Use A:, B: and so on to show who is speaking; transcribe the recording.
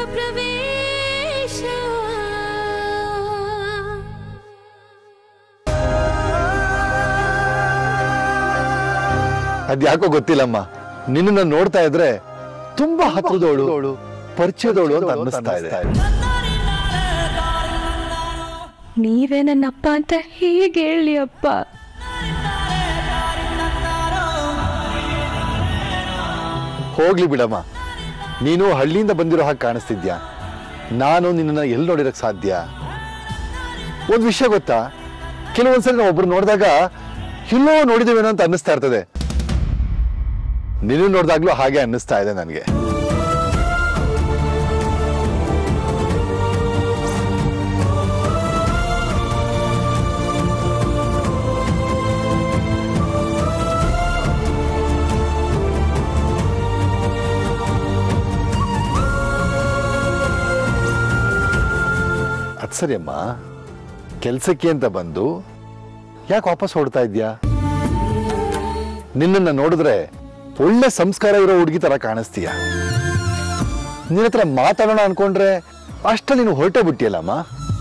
A: ಪ್ರವೇಶ
B: ಅದ್ಯಾಕೋ ಗೊತ್ತಿಲ್ಲಮ್ಮ ನಿನ್ನನ್ನ ನೋಡ್ತಾ ಇದ್ರೆ ತುಂಬಾ ಹತ್ರದವಳು ಪರಿಚಯದವಳು ಅಂತ ಅನ್ನಿಸ್ತಾ ಇದೆ
A: ನೀವೇ ನನ್ನಪ್ಪ ಅಂತ ಹೇಗೆ ಹೇಳಿ ಅಪ್ಪ
B: ಹೋಗ್ಲಿ ಬಿಡಮ್ಮ ನೀನು ಹಳ್ಳಿಯಿಂದ ಬಂದಿರೋ ಹಾಗೆ ಕಾಣಿಸ್ತಿದ್ಯಾ ನಾನು ನಿನ್ನನ್ನ ಎಲ್ಲಿ ನೋಡಿರಕ್ ಸಾಧ್ಯ ಒಂದ್ ವಿಷಯ ಗೊತ್ತಾ ಕೆಲವೊಂದ್ಸರಿ ನಾವು ಒಬ್ರು ನೋಡಿದಾಗ ಎಲ್ಲೋ ನೋಡಿದೇವೇನೋ ಅಂತ ಅನ್ನಿಸ್ತಾ ಇರ್ತದೆ ನೀನು ನೋಡಿದಾಗ್ಲೂ ಹಾಗೆ ಅನ್ನಿಸ್ತಾ ಇದೆ ನನಗೆ ಅದ್ ಸರಿ ಅಮ್ಮ ಕೆಲ್ಸಕ್ಕೆ ಅಂತ ಬಂದು ಯಾಕೆ ವಾಪಸ್ ಹೊಡ್ತಾ ಇದ್ಯಾ ನಿನ್ನನ್ನ ನೋಡಿದ್ರೆ ಒಳ್ಳೆ ಸಂಸ್ಕಾರ ಇರೋ ಹುಡುಗಿ ತರ ಕಾಣಿಸ್ತೀಯ ನಿನ್ನ ಹತ್ರ ಮಾತಾಡೋಣ ಅನ್ಕೊಂಡ್ರೆ ಅಷ್ಟ ನೀನು ಹೊರಟೇ ಬಿಟ್ಟಿಯಲ್ಲಮ್ಮ